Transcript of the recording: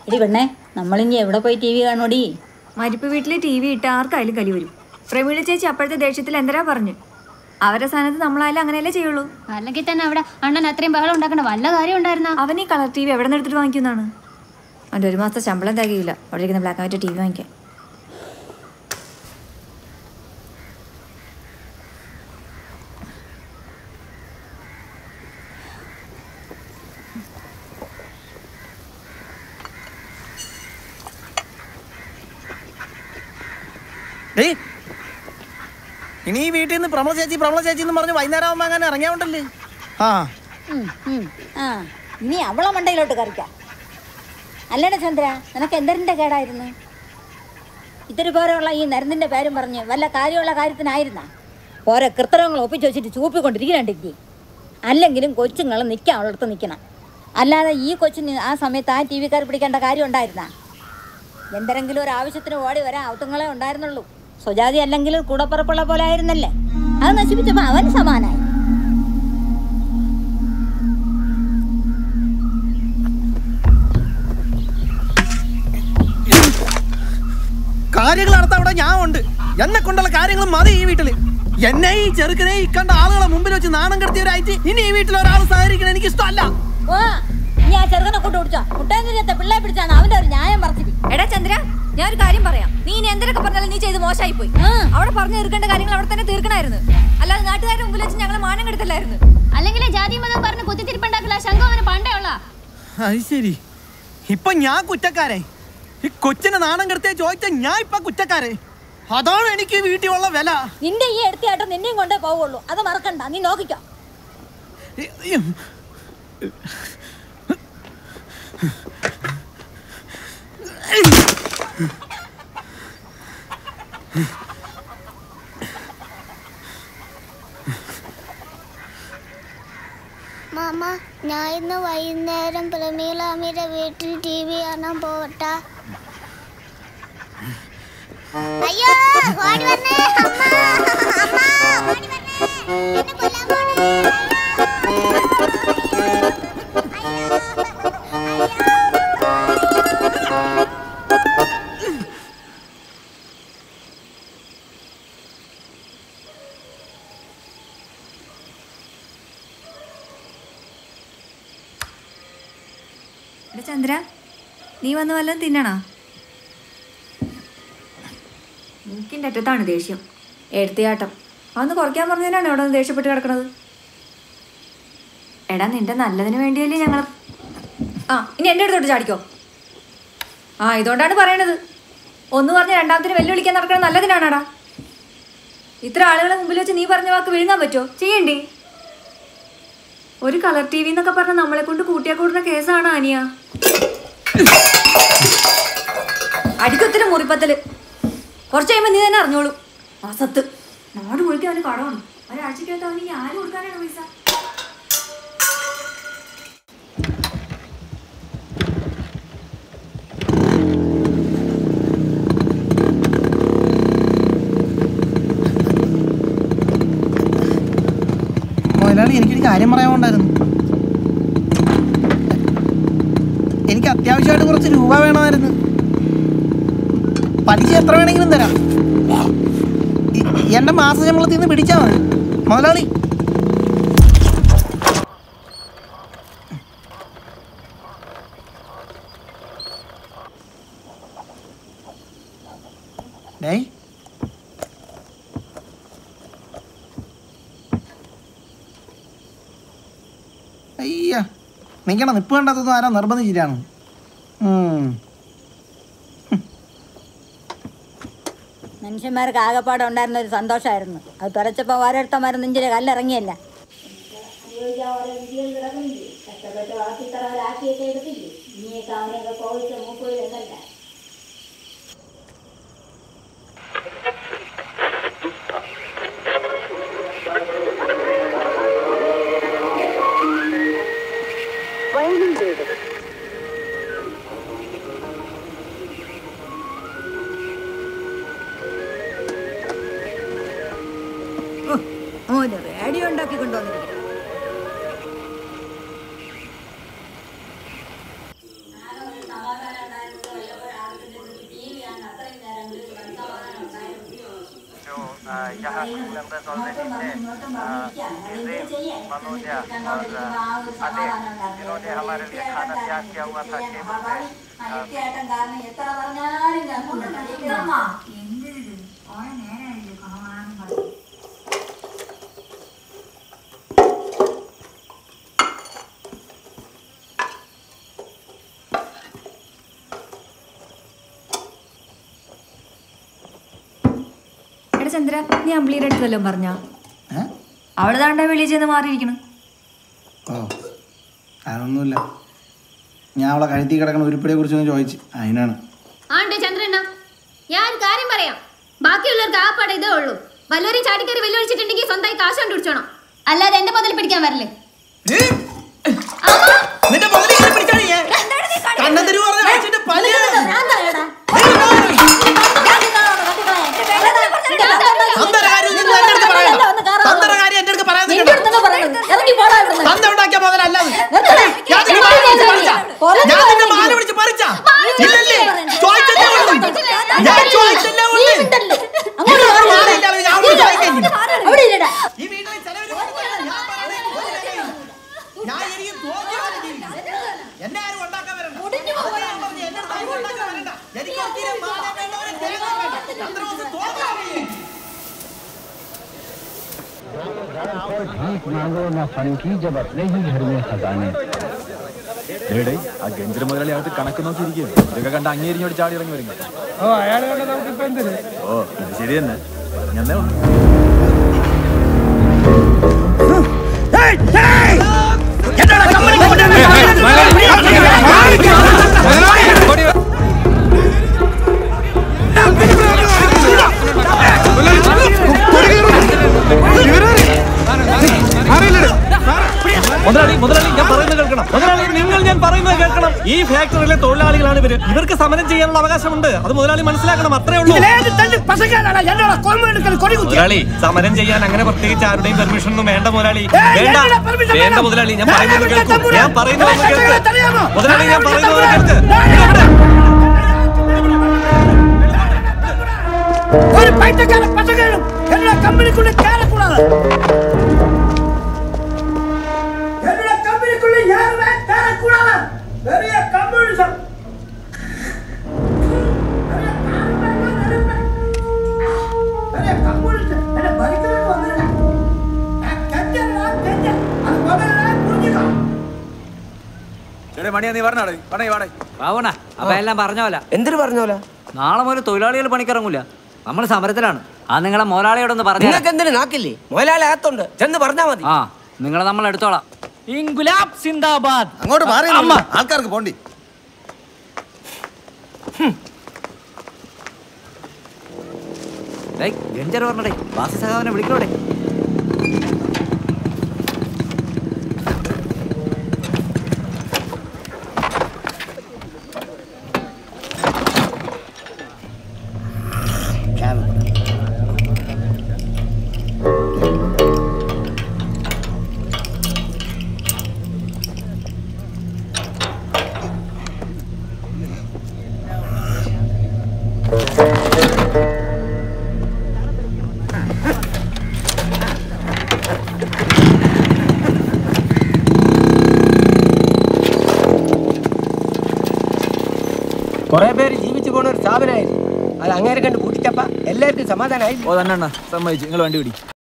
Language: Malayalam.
എടി പെണ്ണേ നമ്മളിനി എവിടെ പോയി ടി വി കാണുമോടി മരിപ്പ് വീട്ടിൽ ടി വി ഇട്ട് ആർക്കായാലും കലി വരും പ്രമീള ചേച്ചി അപ്പോഴത്തെ ദേഷ്യത്തിൽ എന്തരാ പറഞ്ഞു അവരുടെ സ്ഥാനത്ത് നമ്മളായാലും അങ്ങനെയല്ലേ ചെയ്യുള്ളൂ അല്ലെങ്കിൽ തന്നെ അവിടെ അണ്ണൻ അത്രയും ബഹളം ഉണ്ടാക്കേണ്ട വല്ല കാര്യം ഉണ്ടായിരുന്ന അവൻ ഈ കളർ ടി വി എവിടെ നിന്ന് എടുത്തിട്ട് വാങ്ങിക്കുന്നതാണ് അവൻ്റെ ഒരു മാസത്തെ ശമ്പളം തികയില്ല അവിടെ ഇരിക്കുന്ന black and white T V വാങ്ങിക്കാൻ ഏയ് ഇനി ഈ വീട്ടിൽ നിന്ന് പ്രമള ചേച്ചി പ്രമള ചേച്ചി എന്ന് പറഞ്ഞ് വൈകുന്നേരം ആകുമ്പോൾ അങ്ങനെ ഇറങ്ങിയാവുണ്ടല്ലേ ആ ഉം, ഉം. ആ ഇനി അവളെ മണ്ടയിലോട്ട് കറിക്കാം അല്ലട ചന്ദ്ര നിനക്ക് എന്തരിൻ്റെ കേടായിരുന്നു ഇത്തിരി പോരെയുള്ള ഈ നരന്തിൻ്റെ പേരും പറഞ്ഞ് വല്ല കാര്യമുള്ള കാര്യത്തിനായിരുന്നാ ഓരോ കൃത്രിമങ്ങൾ ഒപ്പിച്ച് വെച്ചിട്ട് ചൂപ്പിക്കൊണ്ടിരിക്കണ്ടില്ലേ അല്ലെങ്കിലും കൊച്ചുങ്ങൾ നിൽക്കാം അവളടുത്ത് നിൽക്കണം അല്ലാതെ ഈ കൊച്ചിന് ആ സമയത്ത് ആ ടി വിക്കാർ പിടിക്കേണ്ട കാര്യം ഉണ്ടായിരുന്നാ എന്തെങ്കിലും ഒരു ആവശ്യത്തിന് ഓടി വരാൻ ഔത്തുങ്ങളെ ഉണ്ടായിരുന്നുള്ളൂ സ്വജാതി അല്ലെങ്കിലും കൂടപ്പുറപ്പുള്ള പോലെ ആയിരുന്നല്ലേ അത് നശിപ്പിച്ചപ്പോൾ അവന് സമാനായി കാര്യങ്ങൾ നടത്താൻ അവിടെ ഞാൻ ഉണ്ട് എന്നെ കൊണ്ടുള്ള കാര്യങ്ങൾ മതി ഈ വീട്ടില് എന്നെ ഈ ചെറുക്കനെ ഈ കണ്ട ആളുകളെ മുമ്പിൽ വെച്ച് നാണം കടത്തിയവരായിട്ട് ഇനി ഈ വീട്ടിൽ ഒരാൾ സഹകരിക്കണം എനിക്ക് ഇഷ്ടമല്ല ഓ നീ ആ ചെറുക്കനെ കൂട്ട് പിടിച്ചോ മുട്ടേന്ദ്രത്തെ പിള്ളേ പിടിച്ചാണ് അവന്റെ ഒരു ന്യായം പറച്ചിട്ട് എടാ ചന്ദ്ര ഞാൻ ഒരു കാര്യം പറയാം നീ ഇനി എന്തൊക്കെ പറഞ്ഞാലും നീ ചെയ്ത് മോശമായി പോയി ആ. അവിടെ പറഞ്ഞു തീർക്കേണ്ട കാര്യങ്ങൾ അവിടെ തന്നെ തീർക്കണായിരുന്നു അല്ലാതെ നാട്ടുകാരുടെ മുമ്പിൽ വെച്ച് ഞങ്ങളെ മാനം കെടുത്തല്ലായിരുന്നു അല്ലെങ്കിൽ ജാതി മതം പറഞ്ഞ് കുത്തിത്തിരിപ്പുണ്ടാക്കില്ല ശംഖം അവന് പണ്ടേ ഉള്ള അത് ശരി ഇപ്പൊ ഞാൻ കുറ്റക്കാരെ ഈ കൊച്ചിനെ നാണം കടത്തിയ ചോദിച്ച ഞാൻ ഇപ്പൊ കുറ്റക്കാരെ അതാണ് എനിക്ക് ഈ വീട്ടിൽ ഉള്ള വില നിന്റെ ഈ എടുത്തിയാട്ടം നിന്നെയും കൊണ്ടേ പോവുള്ളൂ അത് മറക്കണ്ട നീ നോക്കിക്കോ ഈ- ഈ- മാമ ഞാൻ ഇന്ന് വൈകുന്നേരം പ്രമീളാമിയുടെ വീട്ടിൽ ടി വി കാണാൻ പോവട്ടാ അയ്യോ ഓടി വന്നേ അമ്മ അമ്മ ഓടി വന്നേ എന്നെ കൊല്ലാൻ പോണേ എടാ ചന്ദ്ര നീ വന്ന് വല്ലതും തിന്നണോ മൂക്കിൻ്റെ അറ്റത്താണ് ദേഷ്യം എടുത്തിയാട്ടം അതൊന്ന് കുറയ്ക്കാൻ പറഞ്ഞതിനാണ് ഇവിടെ ഒന്ന് ദേഷ്യപ്പെട്ട് കിടക്കണത് എടാ നിന്റെ നല്ലതിന് വേണ്ടിയല്ലേ ഞങ്ങൾ ആ ഇനി എൻ്റെ അടുത്തോട്ട് ചാടിക്കോ ആ ഇതുകൊണ്ടാണ് പറയണത് ഒന്ന് പറഞ്ഞ് രണ്ടാമത്തിന് വെല്ലുവിളിക്കാൻ നടക്കണത് നല്ലതിനാണാടാ ഇത്ര ആളുകളെ മുമ്പിൽ വെച്ച് നീ പറഞ്ഞ വാക്ക് വിഴുങ്ങാൻ പറ്റുമോ ചെയ്യണ്ടേ ഒരു കളർ ടി വി എന്നൊക്കെ പറഞ്ഞ നമ്മളെ കൊണ്ട് കൂട്ടിയാ കൂടുന്ന കേസാണ് അനിയ അടിക്കൊത്തിരി മുറിപ്പത്തല് കുറച്ച് കഴിയുമ്പോൾ നീ തന്നെ അറിഞ്ഞോളൂ അസത്ത് നാട് മുഴുക്കി അവന് കടമാണ് ഒരാഴ്ചക്കകത്ത് അവന് ഇനി ആര് കൊടുക്കാനാണ് പൈസ മുതലാളി എനിക്കൊരു കാര്യം പറയാനുണ്ടായിരുന്നു എനിക്ക് അത്യാവശ്യമായിട്ട് കുറച്ച് രൂപ വേണമായിരുന്നു പലിശ എത്ര വേണമെങ്കിലും തരാം ഇ- എന്റെ മാസ ശമ്പളത്തിൽ നിന്ന് പിടിച്ചാൽ മതി മുതലാളി ഡേയ് അയ്യ നിൽക്കണം നിപ്പ് കണ്ടാത്തൊന്നും ആരാ നിർബന്ധിച്ചിട്ടാണ് ഉം. മനുഷ്യന്മാർക്ക് ആകെപ്പാടെ ഉണ്ടായിരുന്ന ഒരു സന്തോഷമായിരുന്നു അത് തുറച്ചപ്പോൾ ഓരോരുത്തന്മാരും നെഞ്ചിലെ കല്ലിറങ്ങിയല്ല കഷ്ടപ്പെട്ട് വളർത്തിത്തറവരാക്കിയൊക്കെ എടുത്തില്ലേ ഇനിയൊക്കെ അവനെയൊക്കെ കോവിച്ച് മൂക്കുവഴി എന്നല്ല ഓന് റേഡിയോ ഉണ്ടാക്കി കൊണ്ടുവന്നിരിക്കുന്നു यहाँ मेंबर्स ऑलरेडी थे निजीम मनोजा और अनिल जिन्होंने हमारे लिए खाना तैयार किया हुआ था टेबल पे अ, എടാ ചന്ദ്ര നീ അമ്പിളിയുടെ അടുത്ത് വല്ലതും പറഞ്ഞാ അവള് താണ്ട വെളിയിൽ ചെന്ന് മാറിയിരിക്കണം ഓ അതൊന്നുമില്ല ഞാൻ അവളെ കഴുത്തി കിടക്കണ ഉരുപ്പിടിയെ കുറിച്ചൊന്ന് ചോദിച്ചു അതിനാണ് ആണ്ട് ചന്ദ്രണ്ണ ഞാൻ ഒരു കാര്യം പറയാം ബാക്കിയുള്ളവർക്ക് ആ പടം ഇതേ ഉള്ളൂ വല്ലവരും ചാടിക്കറി വെല്ലുവിളിച്ചിട്ടുണ്ടെങ്കിൽ സ്വന്തമായി കാശ് കണ്ടുപിടിച്ചോണം അല്ലാതെ എന്റെ മുതൽ പിടിക്കാൻ വരല്ലേ നിന്റെ മുതലേ കയറി പിടിച്ചാടി ഞാൻ. കണ്ണന്തിരി പറഞ്ഞ് അടിച്ചിട്ട് പല്ലിയാണ്. തന്തയുടെ കാര്യം നിങ്ങൾ എൻ്റെ അടുത്ത് പറയണ്ട. തന്തയുടെ കാര്യം എൻ്റെ അടുത്ത് പറയാൻ നിൽക്കണ്ട. തന്ത ഉണ്ടാക്കിയ മുതലല്ലത്. ഞാൻ നിന്റെ മാല പിടിച്ച് പറിച്ചാ? ഞാൻ നിന്റെ മാല പിടിച്ച് പറിച്ചാ? ഇല്ലല്ലേ? ചോദിച്ചല്ലേ ഉള്ളൂ. ഞാൻ ചോദിച്ചല്ലേ ഉള്ളൂ. നിനക്കൊരു മാലയില്ലാതെ ഞാൻ അവിടെ ചോദിക്കാൻ ഈ വീട്ടിൽ ചിലവര് ഞാൻ പറയുന്നത് ഒരു രക്ഷയില്ല. ഞാൻ എനിക്ക് തോന്നിയപോലെ ജീവിക്കും. എന്നെ ആരും ഉണ്ടാക്കാൻ വരണ്ട. അത് ഞാൻ പറഞ്ഞു, എന്നെ ആരും ഉണ്ടാക്കാൻ വരണ്ട. എനിക്ക് ഒത്തിരി മാല വേണ്ട, ഒരു തേങ്ങ വേണ്ട. ചന്ദ്ര ദിവസം തോന്നിയാ മതി. भीख मांगो ना फन की जब अपने ही घर में खजाने ഡേടേ ആ ഗഞ്ചര മുതലാളി അകത്ത് കണക്ക് നോക്കിയിരിക്കും ഇതൊക്കെ കണ്ട് അങ്ങേരിഞ്ഞോട് ചാടി ഇറങ്ങി വരുന്നു ओ अयाल कണ്ട നമുക്കിപ്പോ എന്തിന് ഓ ഇത് ശരി തന്നെ ഞാൻ മുതലാളി മുതലാളി ഞാൻ പറയുന്നത് കേൾക്കണം മുതലാളി നിങ്ങൾ ഞാൻ പറയുന്നത് കേൾക്കണം ഈ ഫാക്ടറിയിലെ തൊഴിലാളികളാണ് ഇവര് ഇവർക്ക് സമരം ചെയ്യാനുള്ള അവകാശമുണ്ട് അത് മുതലാളി മനസ്സിലാക്കണം അത്രേ ഉള്ളൂ മുതലാളി സമരം ചെയ്യാൻ അങ്ങനെ പ്രത്യേകിച്ച് ആരുടെയും പെർമിഷൻ ഒന്നും വേണ്ട മുതലാളി വേണ്ട വേണ്ട മുതലാളി ഞാൻ പറയുന്നത് കേൾക്കൂ ഞാൻ പറയുന്നത് ഒന്ന് കേൾക്ക് മുതലാളി ഞാൻ പറയുന്നത് ഒന്ന് കേൾക്ക് ഇവിടെ, ഇവിടെ. ഒരു പൈറ്റക്കാര പച്ചക്കറിയും എല്ലാ കമ്പനിക്കുള്ളിൽ കയറക്കൂടാതെ എല്ലാ കമ്പനിക്കുള്ളിൽ யாருமே கயறக்கூடாது பெரிய கம்யூனிசம் பெரிய கம்யூனிசம் என்ன பரிக்கிறதுக்கு வந்துருக்கேன் கெஞ்சா கெஞ்சா அது முதல்ல புரிஞ்சுக்கோ ചേട്ടേ മണിയാ നീ പറഞ്ഞാടേ പറഞ്ഞേ വാടേ പാവണ അപ്പൊ എല്ലാം പറഞ്ഞ പോലെ എന്തിനു പറഞ്ഞോല നാളെ മുതൽ തൊഴിലാളികൾ പണിക്കിറങ്ങൂല നമ്മൾ സമരത്തിലാണ് ആ നിങ്ങളെ മുതലാളിയോടൊന്ന് പറഞ്ഞു നിങ്ങൾക്ക് എന്തിനു നാക്കില്ലേ മുതലാളി അകത്തുണ്ട് ചെന്ന് പറഞ്ഞാ മതി ആ നിങ്ങളെ നമ്മൾ എടുത്തോളാം ഇൻഗുലാബ് സിന്ദാബാദ് അങ്ങോട്ട് മാറി ആൾക്കാർക്ക് പോണ്ടി ഗഞ്ചർ പറഞ്ഞടേ വാസി സഹാവിനെ വിളിക്കോടെ കുറെ പേര് ജീവിച്ചു പോണ ഒരു സ്ഥാപനമായിരുന്നു അത് അങ്ങനെ കണ്ട് പൂട്ടിച്ചപ്പ എല്ലാവർക്കും സമാധാനമായി ഓ തന്നെ സമ്മതിച്ചു നിങ്ങൾ വണ്ടി പിടി